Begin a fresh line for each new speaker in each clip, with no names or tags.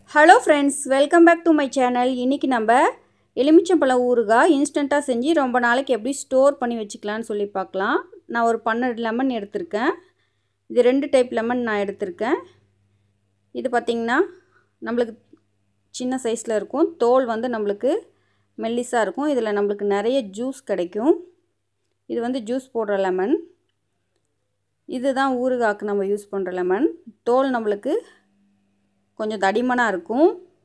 hello friends welcome back to my channel இன்றைக்கி நம்ம எலுமிச்சம்பழம் ஊறுகாய் இன்ஸ்டண்ட்டாக செஞ்சு ரொம்ப நாளைக்கு எப்படி ஸ்டோர் பண்ணி வச்சுக்கலான்னு சொல்லி பார்க்கலாம் நான் ஒரு பன்னெண்டு லெமன் எடுத்திருக்கேன் இது ரெண்டு டைப் லெமன் நான் எடுத்திருக்கேன் இது பார்த்திங்கன்னா நம்மளுக்கு சின்ன சைஸில் இருக்கும் தோல் வந்து நம்மளுக்கு மெல்லிஸாக இருக்கும் இதில் நம்மளுக்கு நிறைய ஜூஸ் கிடைக்கும் இது வந்து ஜூஸ் போடுற லெமன் இதுதான் ஊறுகாய்க்கு நம்ம யூஸ் பண்ணுற லெமன் தோல் நம்மளுக்கு கொஞ்சம் தடிமனாக இருக்கும்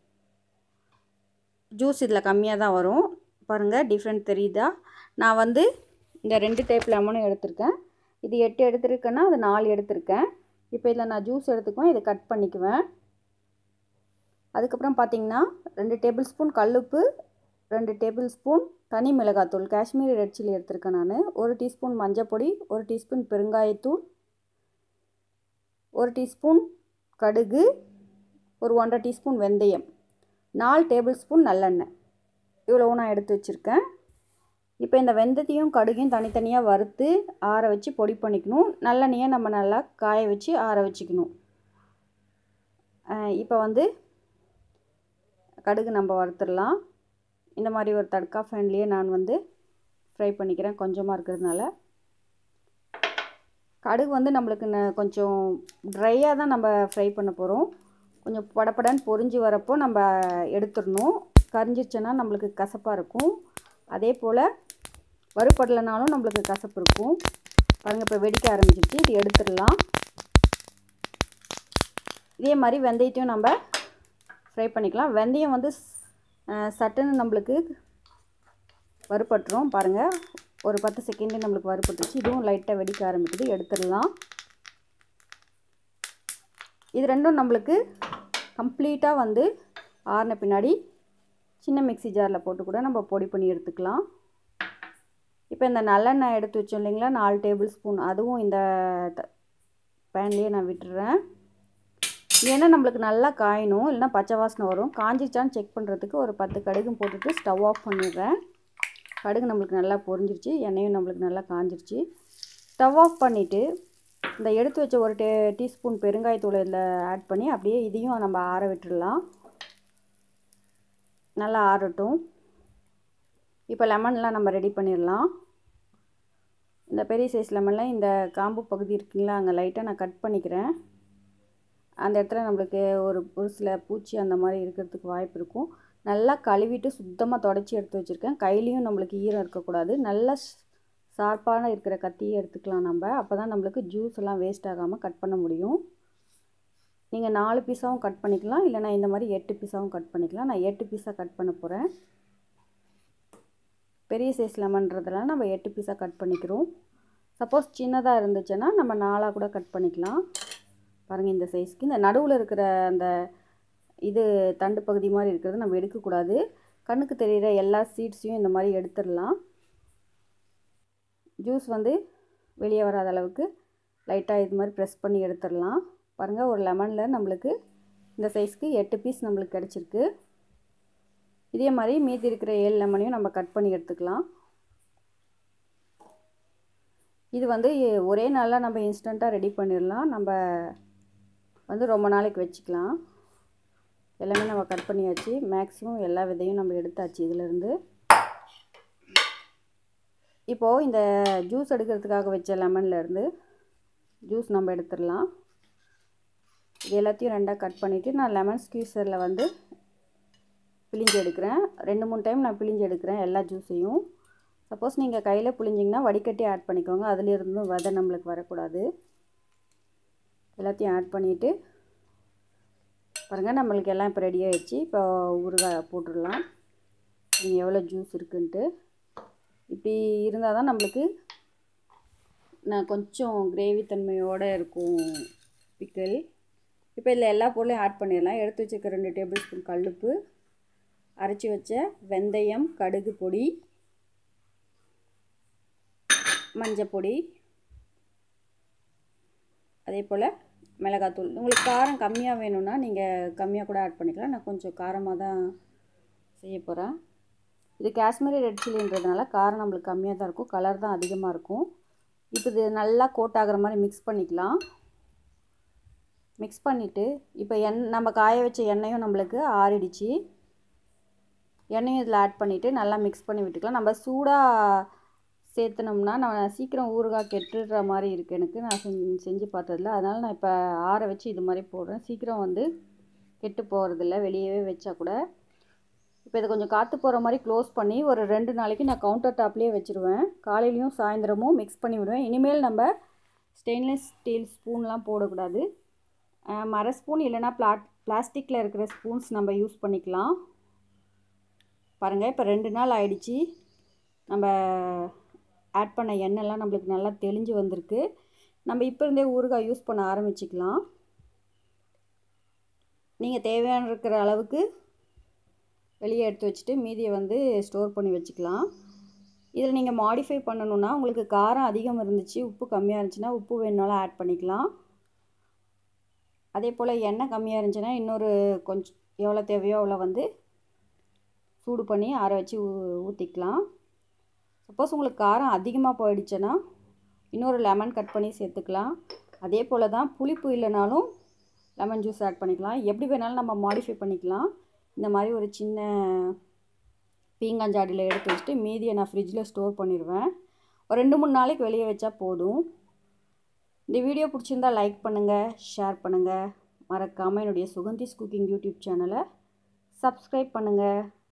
ஜூஸ் இதில் கம்மியாக தான் வரும் பாருங்கள் டிஃப்ரெண்ட் தெரியுதா நான் வந்து இந்த ரெண்டு டைப் லெமனும் எடுத்திருக்கேன் இது எட்டு எடுத்திருக்கேன்னா அது நாலு எடுத்திருக்கேன் இப்போ இதில் நான் ஜூஸ் எடுத்துக்குவேன் இதை கட் பண்ணிக்குவேன் அதுக்கப்புறம் பார்த்திங்கன்னா ரெண்டு டேபிள் ஸ்பூன் கல்லுப்பு ரெண்டு டேபிள் ஸ்பூன் தனி மிளகாத்தூள் காஷ்மீரி ரெட் சில்லி எடுத்திருக்கேன் நான் ஒரு டீஸ்பூன் மஞ்சப்பொடி ஒரு டீஸ்பூன் பெருங்காயத்தூள் ஒரு டீஸ்பூன் கடுகு ஒரு ஒன்றரை டீஸ்பூன் வெந்தயம் நாலு டேபிள் ஸ்பூன் நல்லெண்ணெய் இவ்வளோ நான் எடுத்து வச்சுருக்கேன் இப்போ இந்த வெந்தயத்தையும் கடுகையும் தனித்தனியாக வறுத்து ஆற வச்சு பொடி பண்ணிக்கணும் நல்லெண்ணெயை நம்ம நல்லா காய வச்சு ஆற வச்சுக்கணும் இப்போ வந்து கடுகு நம்ம வறுத்துடலாம் இந்த மாதிரி ஒரு தட்கா ஃபேன்லேயே நான் வந்து ஃப்ரை பண்ணிக்கிறேன் கொஞ்சமாக இருக்கிறதுனால கடுகு வந்து நம்மளுக்கு கொஞ்சம் ட்ரையாக தான் நம்ம ஃப்ரை பண்ண போகிறோம் கொஞ்சம் படப்படன்னு பொரிஞ்சு வரப்போ நம்ம எடுத்துடணும் கரிஞ்சிருச்சுன்னா நம்மளுக்கு கசப்பாக இருக்கும் அதே போல் வறுபடலைனாலும் நம்மளுக்கு கசப்பு இருக்கும் பாருங்கள் இப்போ வெடிக்க ஆரம்பிச்சிருச்சு இது எடுத்துடலாம் இதே மாதிரி வெந்தயத்தையும் நம்ம ஃப்ரை பண்ணிக்கலாம் வெந்தயம் வந்து சட்டுன்னு நம்மளுக்கு வறுபட்டுரும் பாருங்கள் ஒரு பத்து செகண்டு நம்மளுக்கு வறுபட்டுருச்சு இதுவும் லைட்டாக வெடிக்க ஆரம்பிக்குது எடுத்துடலாம் இது ரெண்டும் நம்மளுக்கு கம்ப்ளீட்டாக வந்து ஆறின பின்னாடி சின்ன மிக்சி ஜாரில் போட்டு கூட நம்ம பொடி பண்ணி எடுத்துக்கலாம் இப்போ இந்த நல்லெண்ணெய் எடுத்து வச்சோம் இல்லைங்களா நாலு டேபிள் ஸ்பூன் அதுவும் இந்த பேன்லேயே நான் விட்டுறேன் ஏன்னா நம்மளுக்கு நல்லா காயணும் இல்லைனா பச்சை வாசனை வரும் காஞ்சிச்சான்னு செக் பண்ணுறதுக்கு ஒரு பத்து கடுகும் போட்டுட்டு ஸ்டவ் ஆஃப் பண்ணிடுறேன் கடுகு நம்மளுக்கு நல்லா பொரிஞ்சிருச்சு எண்ணெயும் நம்மளுக்கு நல்லா காஞ்சிருச்சு ஸ்டவ் ஆஃப் பண்ணிவிட்டு இந்த எடுத்து வச்ச ஒரு டே டீஸ்பூன் பெருங்காயத்தூள் இதில் ஆட் பண்ணி அப்படியே இதையும் நம்ம ஆற விட்டுடலாம் நல்லா ஆறட்டும் இப்போ லெமன்லாம் நம்ம ரெடி பண்ணிடலாம் இந்த பெரிய சைஸ் லெமனில் இந்த காம்பு பகுதி இருக்குங்களா அங்கே லைட்டாக நான் கட் பண்ணிக்கிறேன் அந்த இடத்துல நம்மளுக்கு ஒரு ஒரு சில பூச்சி அந்த மாதிரி இருக்கிறதுக்கு வாய்ப்பு இருக்கும் நல்லா கழுவிட்டு சுத்தமாக தொடச்சி எடுத்து வச்சுருக்கேன் கையிலையும் நம்மளுக்கு ஈரம் இருக்கக்கூடாது நல்லா ஷார்ப்பான இருக்கிற கத்தியை எடுத்துக்கலாம் நம்ம அப்போ தான் நம்மளுக்கு ஜூஸ் எல்லாம் வேஸ்ட் ஆகாமல் கட் பண்ண முடியும் நீங்கள் நாலு பீஸாகவும் கட் பண்ணிக்கலாம் இல்லைனா இந்த மாதிரி எட்டு பீஸாகவும் கட் பண்ணிக்கலாம் நான் எட்டு பீஸாக கட் பண்ண போகிறேன் பெரிய சைஸ் லெமன்றதெல்லாம் நம்ம எட்டு பீஸாக கட் பண்ணிக்கிறோம் சப்போஸ் சின்னதாக இருந்துச்சுன்னா நம்ம நாலாக கூட கட் பண்ணிக்கலாம் பாருங்கள் இந்த சைஸ்க்கு இந்த நடுவில் இருக்கிற அந்த இது தண்டு பகுதி மாதிரி இருக்கிறது நம்ம எடுக்கக்கூடாது கண்ணுக்கு தெரிகிற எல்லா சீட்ஸையும் இந்த மாதிரி எடுத்துடலாம் ஜூஸ் வந்து வெளியே வராத அளவுக்கு லைட்டாக இது மாதிரி ப்ரெஸ் பண்ணி எடுத்துடலாம் பாருங்கள் ஒரு லெமனில் நம்மளுக்கு இந்த சைஸ்க்கு எட்டு பீஸ் நம்மளுக்கு கிடச்சிருக்கு இதே மாதிரி மீதி இருக்கிற ஏழு லெமனையும் நம்ம கட் பண்ணி எடுத்துக்கலாம் இது வந்து ஒரே நாளில் நம்ம இன்ஸ்டண்ட்டாக ரெடி பண்ணிடலாம் நம்ம வந்து ரொம்ப நாளைக்கு வச்சுக்கலாம் எல்லாமே நம்ம கட் பண்ணியாச்சு மேக்ஸிமம் எல்லா விதையும் நம்ம எடுத்தாச்சு இதிலேருந்து இப்போது இந்த ஜூஸ் எடுக்கிறதுக்காக வச்ச லெமன்லேருந்து ஜூஸ் நம்ம எடுத்துடலாம் இது எல்லாத்தையும் ரெண்டாக கட் பண்ணிவிட்டு நான் லெமன் ஸ்க்யூசரில் வந்து பிழிஞ்சு எடுக்கிறேன் ரெண்டு மூணு டைம் நான் பிழிஞ்சு எடுக்கிறேன் எல்லா ஜூஸையும் சப்போஸ் நீங்கள் கையில் பிழிஞ்சிங்கன்னா வடிகட்டி ஆட் பண்ணிக்கோங்க அதுலேருந்தும் விதை நம்மளுக்கு வரக்கூடாது எல்லாத்தையும் ஆட் பண்ணிவிட்டு பாருங்கள் நம்மளுக்கு எல்லாம் இப்போ ரெடி ஆகிடுச்சு இப்போ ஊறுகாய் போட்டுடலாம் நீங்கள் எவ்வளோ ஜூஸ் இருக்குன்ட்டு இப்படி இருந்தால் தான் நம்மளுக்கு நான் கொஞ்சம் கிரேவி தன்மையோடு இருக்கும் பிக்கல் இப்போ இதில் எல்லா பொருளையும் ஆட் பண்ணிடலாம் எடுத்து வச்சுருக்க ரெண்டு டேபிள் ஸ்பூன் கல்லுப்பு அரைச்சி வச்ச வெந்தயம் கடுகு பொடி மஞ்சள் பொடி அதே போல் மிளகாத்தூள் உங்களுக்கு காரம் கம்மியாக வேணும்னா நீங்கள் கம்மியாக கூட ஆட் பண்ணிக்கலாம் நான் கொஞ்சம் காரமாக தான் செய்ய போகிறேன் இது காஷ்மீரி ரெட் சில்லின்றதுனால காரம் நம்மளுக்கு கம்மியாக தான் இருக்கும் கலர் தான் அதிகமாக இருக்கும் இப்போ இது நல்லா கோட் ஆகிற மாதிரி மிக்ஸ் பண்ணிக்கலாம் மிக்ஸ் பண்ணிவிட்டு இப்போ எண் நம்ம காய வச்ச எண்ணெயும் நம்மளுக்கு ஆறிடுச்சு எண்ணெயும் இதில் ஆட் பண்ணிவிட்டு நல்லா மிக்ஸ் பண்ணி விட்டுக்கலாம் நம்ம சூடாக சேர்த்துனோம்னா நான் சீக்கிரம் ஊறுகாய் கெட்டுடுற மாதிரி இருக்குது எனக்கு நான் செஞ்சு செஞ்சு பார்த்ததில்ல அதனால் நான் இப்போ ஆற வச்சு இது மாதிரி போடுறேன் சீக்கிரம் வந்து கெட்டு போகிறதில்ல வெளியவே வச்சா கூட இப்போ இதை கொஞ்சம் காற்று போகிற மாதிரி க்ளோஸ் பண்ணி ஒரு ரெண்டு நாளைக்கு நான் கவுண்டர் டாப்லேயே வச்சுருவேன் காலையிலையும் சாயந்தரமும் மிக்ஸ் பண்ணி விடுவேன் இனிமேல் நம்ம ஸ்டெயின்லெஸ் ஸ்டீல் ஸ்பூன்லாம் போடக்கூடாது மர ஸ்பூன் இல்லைனா பிளாட் பிளாஸ்டிக்கில் இருக்கிற ஸ்பூன்ஸ் நம்ம யூஸ் பண்ணிக்கலாம் பாருங்கள் இப்போ ரெண்டு நாள் ஆயிடுச்சு நம்ம ஆட் பண்ண எண்ணெய்லாம் நம்மளுக்கு நல்லா தெளிஞ்சு வந்திருக்கு நம்ம இப்போ இருந்தே ஊறுகாய் யூஸ் பண்ண ஆரம்பிச்சிக்கலாம் நீங்கள் தேவையான இருக்கிற அளவுக்கு வெளியே எடுத்து வச்சுட்டு மீதியை வந்து ஸ்டோர் பண்ணி வச்சுக்கலாம் இதில் நீங்கள் மாடிஃபை பண்ணணுன்னா உங்களுக்கு காரம் அதிகம் இருந்துச்சு உப்பு கம்மியாக இருந்துச்சுன்னா உப்பு வேணுனாலும் ஆட் பண்ணிக்கலாம் அதே போல் எண்ணெய் கம்மியாக இருந்துச்சுன்னா இன்னொரு கொஞ்சம் எவ்வளோ தேவையோ அவ்வளோ வந்து சூடு பண்ணி ஆற வச்சு ஊ ஊற்றிக்கலாம் சப்போஸ் உங்களுக்கு காரம் அதிகமாக போயிடுச்சுன்னா இன்னொரு லெமன் கட் பண்ணி சேர்த்துக்கலாம் அதே போல் தான் புளிப்பு இல்லைனாலும் லெமன் ஜூஸ் ஆட் பண்ணிக்கலாம் எப்படி வேணாலும் நம்ம மாடிஃபை பண்ணிக்கலாம் இந்த மாதிரி ஒரு சின்ன பீங்காஞ்சாடியில் எடுத்து வச்சுட்டு மீதியை நான் ஃப்ரிட்ஜில் ஸ்டோர் பண்ணிடுவேன் ஒரு ரெண்டு மூணு நாளைக்கு வெளியே வச்சா போதும் இந்த வீடியோ பிடிச்சிருந்தா லைக் பண்ணுங்கள் ஷேர் பண்ணுங்கள் மறக்காமல் என்னுடைய சுகந்திஸ் குக்கிங் யூடியூப் சேனலை சப்ஸ்கிரைப் பண்ணுங்கள்